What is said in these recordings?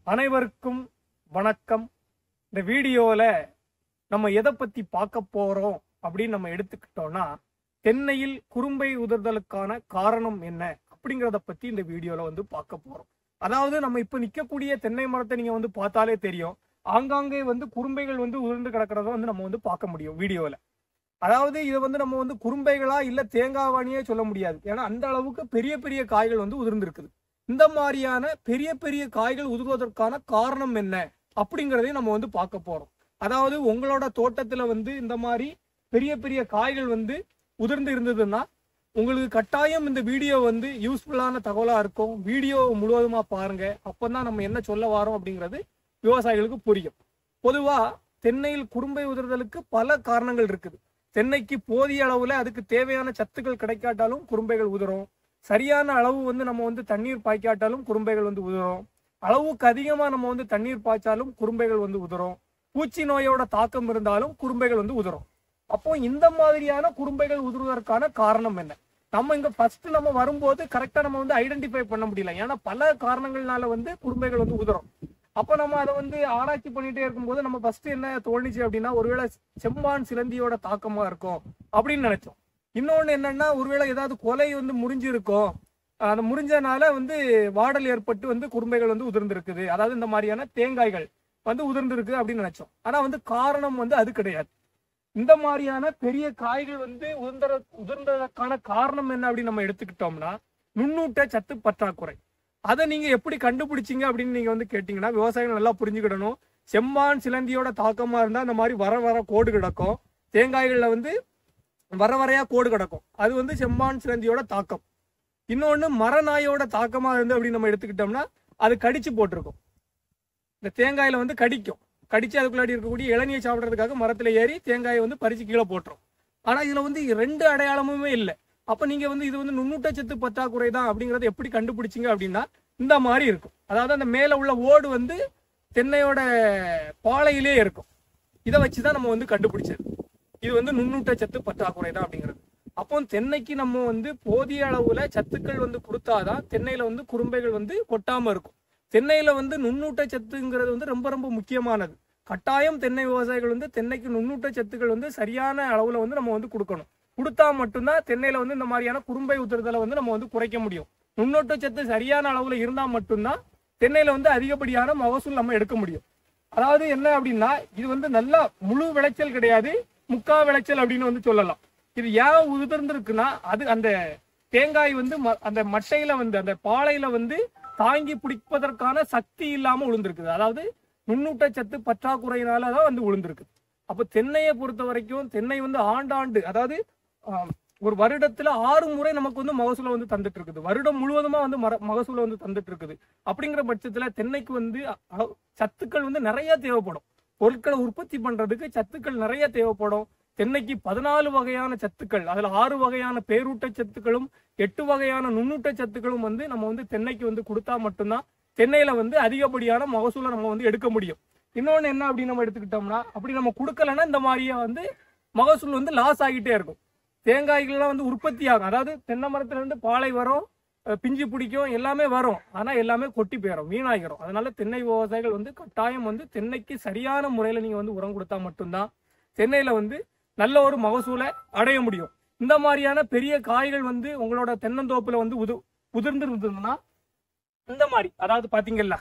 அனைவருக்கும் வணக்கம் இந்த வீடியோவில் நம்ம எதை பற்றி பார்க்க போகிறோம் அப்படின்னு நம்ம எடுத்துக்கிட்டோம்னா தென்னையில் குறும்பை உதிர்தலுக்கான காரணம் என்ன அப்படிங்கிறத பற்றி இந்த வீடியோவில் வந்து பார்க்க போகிறோம் அதாவது நம்ம இப்போ நிற்கக்கூடிய தென்னை மரத்தை நீங்கள் வந்து பார்த்தாலே தெரியும் ஆங்காங்கே வந்து குறும்பைகள் வந்து உதிர்ந்து கிடக்கிறத வந்து நம்ம வந்து பார்க்க முடியும் வீடியோவில் அதாவது இதை வந்து நம்ம வந்து குறும்பைகளா இல்ல தேங்காவானியே சொல்ல முடியாது ஏன்னா அந்த அளவுக்கு பெரிய பெரிய காய்கள் வந்து உதிர்ந்திருக்குது இந்த மாதிரியான பெரிய பெரிய காய்கள் உதிர்வதற்கான காரணம் என்ன அப்படிங்கிறதையும் நம்ம வந்து பார்க்க போறோம் அதாவது உங்களோட தோட்டத்துல வந்து இந்த மாதிரி பெரிய பெரிய காய்கள் வந்து உதிர்ந்து இருந்ததுன்னா உங்களுக்கு கட்டாயம் இந்த வீடியோ வந்து யூஸ்ஃபுல்லான தகவலா இருக்கும் வீடியோ முழுவதுமா பாருங்க அப்பதான் நம்ம என்ன சொல்ல வரோம் அப்படிங்கிறது விவசாயிகளுக்கு புரியும் பொதுவா தென்னையில் குறும்பை உதிர்தலுக்கு பல காரணங்கள் இருக்குது தென்னைக்கு போதிய அளவுல அதுக்கு தேவையான சத்துக்கள் கிடைக்காட்டாலும் குறும்பைகள் உதிரும் சரியான அளவு வந்து நம்ம வந்து தண்ணீர் பாய்க்காட்டாலும் குறும்பைகள் வந்து உதிரும் அளவுக்கு அதிகமா நம்ம வந்து தண்ணீர் பாய்ச்சாலும் குறும்பைகள் வந்து உதிரும் பூச்சி நோயோட தாக்கம் இருந்தாலும் குறும்பைகள் வந்து உதிரும் அப்போ இந்த மாதிரியான குறும்பைகள் உதிர்வதற்கான காரணம் என்ன நம்ம இங்க ஃபர்ஸ்ட் நம்ம வரும்போது கரெக்டா நம்ம வந்து ஐடென்டிஃபை பண்ண முடியல ஏன்னா பல காரணங்கள்னால வந்து குறும்பைகள் வந்து உதிரும் அப்ப நம்ம அதை வந்து ஆராய்ச்சி பண்ணிட்டே இருக்கும்போது நம்ம ஃபர்ஸ்ட் என்ன தோணுச்சு அப்படின்னா ஒருவேளை செம்பான் சிலந்தியோட தாக்கமா இருக்கும் அப்படின்னு நினைச்சோம் இன்னொன்னு என்னன்னா ஒருவேளை ஏதாவது கொலை வந்து முறிஞ்சிருக்கும் அந்த முறிஞ்சனால வந்து வாடல் ஏற்பட்டு வந்து குறும்பைகள் வந்து உதிர்ந்திருக்குது அதாவது இந்த மாதிரியான தேங்காய்கள் வந்து உதிர்ந்திருக்கு அப்படின்னு நினைச்சோம் ஆனா வந்து காரணம் வந்து அது கிடையாது இந்த மாதிரியான பெரிய காய்கள் வந்து உதிர்ந்த உதிர்ந்ததற்கான காரணம் என்ன அப்படின்னு நம்ம எடுத்துக்கிட்டோம்னா நுண்ணூட்ட சத்து பற்றாக்குறை அதை நீங்க எப்படி கண்டுபிடிச்சீங்க அப்படின்னு நீங்க வந்து கேட்டீங்கன்னா விவசாயிகள் நல்லா புரிஞ்சுக்கிடணும் செம்பான் சிலந்தியோட தாக்கமா இருந்தா அந்த மாதிரி வர வர கோடு கிடக்கும் தேங்காய்கள்ல வந்து வர வரையா கோடு கிடக்கும் அது வந்து செம்பான் சிலந்தியோட தாக்கம் இன்னொன்னு மரநாயோட தாக்கமா இருந்து அப்படின்னு நம்ம எடுத்துக்கிட்டோம்னா அது கடிச்சு போட்டிருக்கும் இந்த தேங்காயில வந்து கடிக்கும் கடிச்சு அதுக்குள்ளாடி இருக்கக்கூடிய இளநியை சாப்பிட்றதுக்காக மரத்துல ஏறி தேங்காயை வந்து பறிச்சு கீழே போட்டுரும் ஆனா இதுல வந்து ரெண்டு அடையாளமுமே இல்லை அப்ப நீங்க வந்து இது வந்து நுண்ணூட்டச்சத்து பற்றாக்குறை தான் அப்படிங்கறத எப்படி கண்டுபிடிச்சீங்க அப்படின்னா இந்த மாதிரி இருக்கும் அதாவது அந்த மேல உள்ள ஓடு வந்து தென்னையோட பாலையிலே இருக்கும் இதை வச்சுதான் நம்ம வந்து கண்டுபிடிச்சது இது வந்து நுண்ணூட்டச்சத்து பற்றாக்குறை தான் அப்படிங்கிறது அப்போ தென்னைக்கு நம்ம வந்து போதிய அளவுல சத்துக்கள் வந்து கொடுத்தாதான் தென்னையில வந்து குறும்பைகள் வந்து கொட்டாம இருக்கும் தென்னையில வந்து நுண்ணூட்ட சத்துங்கிறது வந்து ரொம்ப ரொம்ப முக்கியமானது கட்டாயம் தென்னை விவசாயிகள் வந்து தென்னைக்கு நுண்ணூட்ட சத்துக்கள் வந்து சரியான அளவுல வந்து நம்ம வந்து கொடுக்கணும் கொடுத்தா மட்டும்தான் தென்னையில வந்து இந்த மாதிரியான குறும்பை உதிர்தலை வந்து நம்ம வந்து குறைக்க முடியும் நுண்ணூட்ட சத்து சரியான அளவுல இருந்தா மட்டும்தான் தென்னையில வந்து அதிகப்படியான மகசூல் நம்ம எடுக்க முடியும் அதாவது என்ன அப்படின்னா இது வந்து நல்லா முழு விளைச்சல் கிடையாது முக்கா விளைச்சல் அப்படின்னு வந்து சொல்லலாம் இது ஏன் உதிர்ந்திருக்குன்னா அது அந்த தேங்காய் வந்து ம- அந்த மட்டையில வந்து அந்த பாலையில வந்து தாங்கி பிடிப்பதற்கான சக்தி இல்லாம விழுந்திருக்குது அதாவது நுண்ணூட்டச்சத்து பற்றாக்குறையினால தான் வந்து விழுந்திருக்கு அப்ப தென்னையை பொறுத்த வரைக்கும் தென்னை வந்து ஆண்டாண்டு அதாவது ஆம், ஒரு வருடத்துல ஆறு முறை நமக்கு வந்து மகசூலை வந்து தந்துட்டு இருக்குது வருடம் முழுவதுமா வந்து மர மகசூலை வந்து தந்துட்டு இருக்குது அப்படிங்கிற பட்சத்துல தென்னைக்கு வந்து அளவு- சத்துக்கள் வந்து நிறைய தேவைப்படும் பொருட்களை உற்பத்தி பண்றதுக்கு சத்துக்கள் நிறைய தேவைப்படும் தென்னைக்கு பதினாலு வகையான சத்துக்கள் அதுல ஆறு வகையான பேரூட்ட சத்துக்களும் எட்டு வகையான நுண்ணூட்ட சத்துக்களும் வந்து நம்ம வந்து தென்னைக்கு வந்து கொடுத்தா மட்டும்தான் தென்னையில வந்து அதிகப்படியான மகசூலை நம்ம வந்து எடுக்க முடியும் இன்னொன்னு என்ன அப்படின்னு நம்ம எடுத்துக்கிட்டோம்னா அப்படி நம்ம கொடுக்கலன்னா இந்த மாதிரியே வந்து மகசூல் வந்து லாஸ் ஆகிட்டே இருக்கும் தேங்காய்கள்லாம் வந்து உற்பத்தி ஆகும் அதாவது தென்னை மரத்துல இருந்து பாலை வரும் அஹ் பிஞ்சு பிடிக்கும் எல்லாமே வரும் ஆனா எல்லாமே கொட்டி போயிடும் வீணாகிரும் அதனால தென்னை விவசாயிகள் வந்து கட்டாயம் வந்து தென்னைக்கு சரியான முறையில நீங்க வந்து உரம் கொடுத்தா மட்டும்தான் தென்னையில வந்து நல்ல ஒரு மகசூலை அடைய முடியும் இந்த மாதிரியான பெரிய காய்கள் வந்து உங்களோட தென்னந்தோப்புல வந்து உது உதிர்ந்து இருந்ததுன்னா இந்த மாதிரி அதாவது பாத்தீங்கல்ல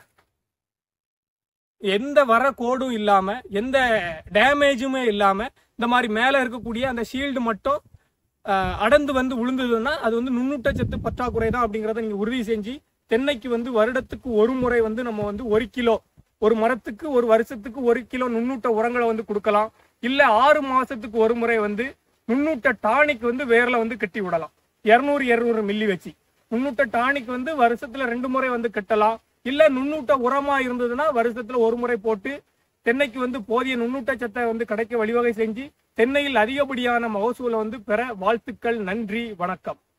எந்த வர கோடும் இல்லாம எந்த டேமேஜுமே இல்லாம இந்த மாதிரி மேல இருக்கக்கூடிய அந்த ஷீல்டு மட்டும் அஹ், அடர்ந்து வந்து விழுந்ததுன்னா அது வந்து நுண்ணூட்டச்சத்து பற்றாக்குறை தான் அப்படிங்கறத நீங்க உறுதி செஞ்சு தென்னைக்கு வந்து வருடத்துக்கு ஒரு முறை வந்து நம்ம வந்து ஒரு கிலோ ஒரு மரத்துக்கு ஒரு வருஷத்துக்கு ஒரு கிலோ நுண்ணூட்ட உரங்களை வந்து கொடுக்கலாம் இல்ல ஆறு மாசத்துக்கு ஒரு முறை வந்து நுண்ணூட்ட டானிக் வந்து வேர்ல வந்து கட்டி விடலாம் இருநூறு இருநூறு மில்லி வச்சு நுண்ணூட்ட டானிக் வந்து வருஷத்துல ரெண்டு முறை வந்து கட்டலாம் இல்ல நுண்ணூட்ட உரமா இருந்ததுன்னா வருஷத்துல ஒரு முறை போட்டு தென்னைக்கு வந்து போதிய நுண்ணூட்ட சத்தை வந்து கிடைக்க வழிவகை செஞ்சு தென்னையில் அதிகப்படியான மகசூலை வந்து பெற வாழ்த்துக்கள் நன்றி வணக்கம்